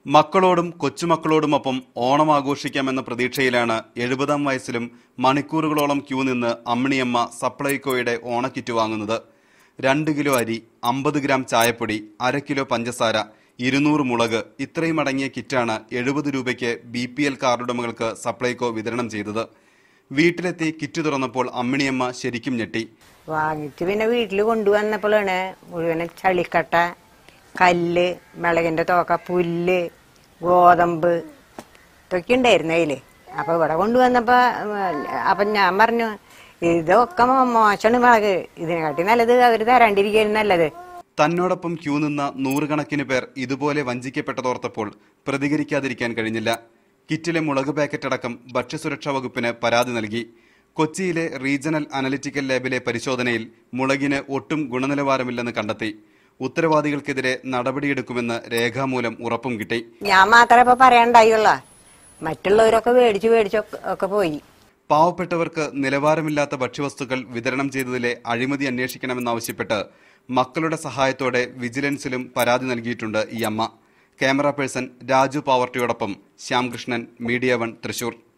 മക്കളോടും കൊച്ചുമക്കളോടുമൊപ്പം ഓണം ആഘോഷിക്കാമെന്ന പ്രതീക്ഷയിലാണ് എഴുപതാം വയസ്സിലും മണിക്കൂറുകളോളം ക്യൂ നിന്ന് അമ്മിണിയമ്മ സപ്ലൈകോയുടെ ഓണക്കിറ്റ് വാങ്ങുന്നത് രണ്ട് കിലോ അരി അമ്പത് ഗ്രാം ചായപ്പൊടി അര കിലോ പഞ്ചസാര ഇരുന്നൂറ് മുളക് ഇത്രയും അടങ്ങിയ കിറ്റാണ് എഴുപത് രൂപയ്ക്ക് ബി പി എൽ കാർഡുടമകൾക്ക് സപ്ലൈകോ വിതരണം ചെയ്തത് വീട്ടിലെത്തി കിറ്റ് തുറന്നപ്പോൾ അമ്മിണിയമ്മ ശരിക്കും ഞെട്ടി വാങ്ങിച്ച് പിന്നെ വീട്ടിൽ കൊണ്ടുവന്നപ്പോഴാണ് മുഴുവൻ ചളിക്കട്ട കല്ല് മിളകിന്റെ തോക്ക പുല്ല് ഗോതമ്പ് ഇതൊക്കെ ഉണ്ടായിരുന്നു അതില് അപ്പൊ ഇവിടെ കൊണ്ടുവന്നപ്പോ ഉം, അപ്പൊ ഞാൻ പറഞ്ഞു ഇതൊക്കെ മോ- മോശമാണ് മിളക് ഇതിനെക്കാട്ടി നല്ലത് അവര് തരാണ്ടിരിക്കുകയാണ് നല്ലത് തന്നോടൊപ്പം ക്യൂ നിന്ന നൂറുകണക്കിന് പേർ ഇതുപോലെ വഞ്ചിക്കപ്പെട്ടതോർത്തപ്പോൾ പ്രതികരിക്കാതിരിക്കാൻ കഴിഞ്ഞില്ല കിറ്റിലെ മുളക് പാക്കറ്റ് അടക്കം ഭക്ഷ്യസുരക്ഷാ വകുപ്പിന് പരാതി നൽകി കൊച്ചിയിലെ റീജിയണൽ അനലിറ്റിക്കൽ ലാബിലെ പരിശോധനയിൽ മുളകിന് ഒട്ടും ഗുണനിലവാരമില്ലെന്ന് കണ്ടെത്തി ഉത്തരവാദികൾക്കെതിരെ നടപടിയെടുക്കുമെന്ന് രേഖാമൂലം ഉറപ്പും കിട്ടി ഞാൻ മാത്രമേ ഇപ്പൊ പറയാണ്ടായുള്ള മറ്റുള്ളവരൊക്കെ മേടിച്ച് മേടിച്ചൊക്കെ ഒക്കെ പോയി പാവപ്പെട്ടവർക്ക് നിലവാരമില്ലാത്ത ഭക്ഷ്യവസ്തുക്കൾ വിതരണം ചെയ്തതിലെ അഴിമതി അന്വേഷിക്കണമെന്നാവശ്യപ്പെട്ട് മക്കളുടെ സഹായത്തോടെ വിജിലൻസിലും പരാതി നൽകിയിട്ടുണ്ട് ഈ അമ്മ ക്യാമറ പേഴ്സൺ രാജു പാവർട്ടിയോടൊപ്പം ശ്യാംകൃഷ്ണൻ മീഡിയ വൺ തൃശൂർ